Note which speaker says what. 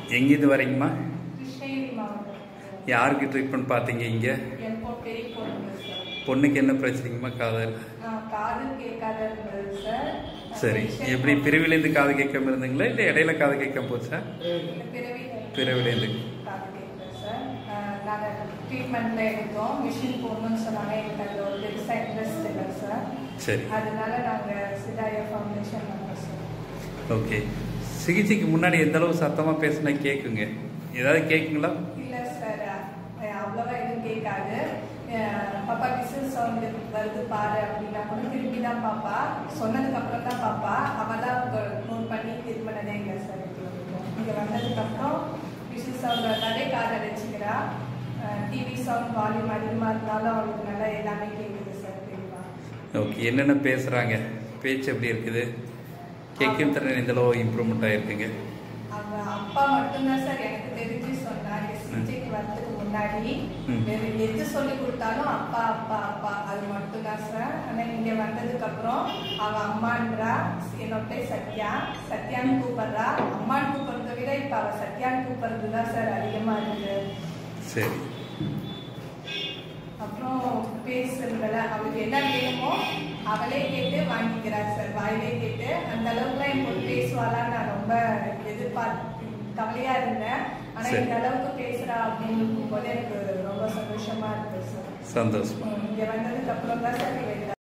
Speaker 1: எங்கேருந்து வரீங்கம்மா
Speaker 2: கிருஷ்ணகிரி மாவட்டம்
Speaker 1: யாருக்கு ட்ரீட்மெண்ட் பார்த்தீங்க இங்கே
Speaker 2: என் பொ- பெரிய பொண்ணு சார்
Speaker 1: பொண்ணுக்கு என்ன பிரச்சனைங்கம்மா காதல்
Speaker 2: நான் காது கேட்காத இருந்தது சார்
Speaker 1: சரி எப்படி பிறவிலேருந்து காது கேட்காம இருந்தீங்களா இல்லை இடையில காது கேட்காம போச்சா
Speaker 2: பிறவி
Speaker 1: பிறவிலேருந்து
Speaker 2: காது கேட்கல சார் நாங்கள் ட்ரீட்மெண்ட்ல எடுத்தோம் மிஷின் போடணும்னு சொன்னாங்க எனக்கு அதில் ஒரு பெருசாக இன்ட்ரெஸ்ட் இல்லை சார்
Speaker 1: சரி
Speaker 2: அதனால நாங்கள் சிதாயா ஃபவுண்டேஷன் வந்தோம் சார்
Speaker 1: ஓகே சிகிச்சைக்கு முன்னாடி எந்த அளவு சத்தமாக பேசினா கேட்குங்க ஏதாவது கேட்குங்களா
Speaker 2: இல்லை சார் அவ்வளோவா எதுவும் கேட்காது அஹ் பாப்பா விசில் சவுண்டு வருது பாரு அப்படின்னா கூட திரும்பி தான் பாப்பா சொன்னதுக்கு அப்புறம் தான் பாப்பா அவள் தான் நோட் பண்ணி இது பண்ணதே இல்லை சார் இங்கே வந்ததுக்கப்புறம் விசில் சவுண்ட் வந்தாலே காதை வச்சுக்கிறா டிவி சவுண்ட் வால்யூம் அதிகமாக இருந்தாலும் அவளுக்கு நல்லா எல்லாமே கேட்குது சார் தெளிவா
Speaker 1: ஓகே என்னென்ன பேசுகிறாங்க பேச்சு எப்படி இருக்குது கேட்கும் திறன் எந்த அளவு இம்ப்ரூவ்மெண்ட் ஆகிருக்குங்க
Speaker 2: அவ அப்பா மட்டும்தான் சார் எனக்கு தெரிஞ்சு சொன்னாங்க சிகிச்சைக்கு வரதுக்கு முன்னாடி
Speaker 1: ம்.
Speaker 2: வேற எது சொல்லி கொடுத்தாலும் அப்பா அப்பா அப்பா அது மட்டும்தான் சார் ஆனா இங்க வந்ததுக்கு அப்புறம் அவ அம்மான்றா என்னோட பேர் சத்யா சத்யான்னு கூப்பிடுறா அம்மான்னு கூப்பிடுறத விட இப்ப அவ சத்யான்னு கூப்பிடுறது தான் சார் அதிகமா இருக்கு
Speaker 1: சரி
Speaker 2: அப்புறம் பேசுறதுல அவளுக்கு என்ன வேணுமோ அவளே கேட்டு வாங்கிக்கிறா சார் வாயிலே கேட்டு அந்த அளவுக்குலாம் என் பொண்ணு பேசுவாளான்னு நான் ரொம்ப எதிர்பார்த்து கவலையா இருந்தேன் ஆனா
Speaker 1: சரி.
Speaker 2: இந்த அளவுக்கு பேசுறா அப்படின்னு போது எனக்கு ரொம்ப சந்தோஷமா இருக்கு சார்
Speaker 1: சந்தோஷமா
Speaker 2: இங்க வந்ததுக்கு அப்புறம் தான் சார் இவ